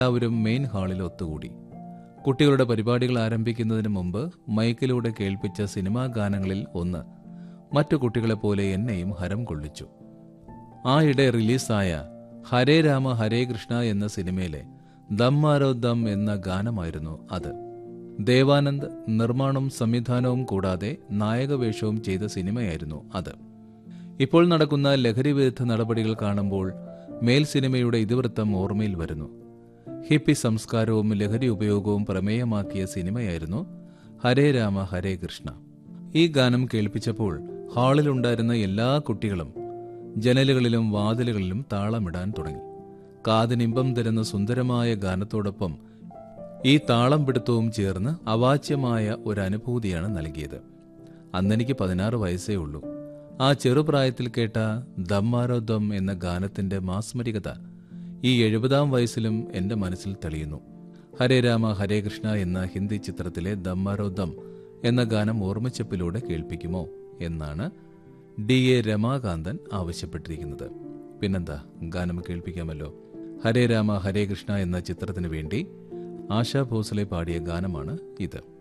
എല്ലാവരും മെയിൻ ഹാളിൽ ഒത്തുകൂടി കുട്ടികളുടെ പരിപാടികൾ ആരംഭിക്കുന്നതിന് മുമ്പ് മൈക്കിലൂടെ കേൾപ്പിച്ച സിനിമാ ഗാനങ്ങളിൽ ഒന്ന് മറ്റു കുട്ടികളെപ്പോലെ എന്നെയും ഹരം കൊള്ളിച്ചു ആയിടെ റിലീസായ ഹരേ രാമ ഹരേ കൃഷ്ണ എന്ന സിനിമയിലെ ദമ്മാരോ ദം എന്ന ഗാനമായിരുന്നു അത് ദേവാനന്ദ് നിർമ്മാണവും സംവിധാനവും കൂടാതെ നായകവേഷവും ചെയ്ത സിനിമയായിരുന്നു അത് ഇപ്പോൾ നടക്കുന്ന ലഹരി വിരുദ്ധ നടപടികൾ കാണുമ്പോൾ മേൽ സിനിമയുടെ ഇതിവൃത്തം ഓർമ്മയിൽ വരുന്നു ഹിപ്പി സംസ്കാരവും ലഹരി ഉപയോഗവും പ്രമേയമാക്കിയ സിനിമയായിരുന്നു ഹരേ രാമ ഹരേ കൃഷ്ണ ഈ ഗാനം കേൾപ്പിച്ചപ്പോൾ ഹാളിലുണ്ടായിരുന്ന എല്ലാ കുട്ടികളും ജനലുകളിലും വാതിലുകളിലും താളമിടാൻ തുടങ്ങി കാതിനിമ്പം തരുന്ന സുന്ദരമായ ഗാനത്തോടൊപ്പം ഈ താളം പിടുത്തവും ചേർന്ന് അവാച്യമായ ഒരു അനുഭൂതിയാണ് നൽകിയത് അന്നെനിക്ക് പതിനാറ് വയസ്സേ ഉള്ളൂ ആ ചെറുപ്രായത്തിൽ കേട്ട ദമ്മാരോ ദം എന്ന ഗാനത്തിന്റെ മാസ്മരികത ഈ എഴുപതാം വയസ്സിലും എന്റെ മനസ്സിൽ തെളിയുന്നു ഹരേ രാമ ഹരേ കൃഷ്ണ എന്ന ഹിന്ദി ചിത്രത്തിലെ ദമ്മാരോ ദം എന്ന ഗാനം ഓർമ്മച്ചപ്പിലൂടെ കേൾപ്പിക്കുമോ എന്നാണ് ഡി എ രമാകാന്തൻ ആവശ്യപ്പെട്ടിരിക്കുന്നത് പിന്നെന്താ ഗാനം കേൾപ്പിക്കാമല്ലോ ഹരേ രാമ ഹരേ കൃഷ്ണ എന്ന ചിത്രത്തിനു വേണ്ടി ആശാ ഭോസ്ലെ പാടിയ ഗാനമാണ് ഇത്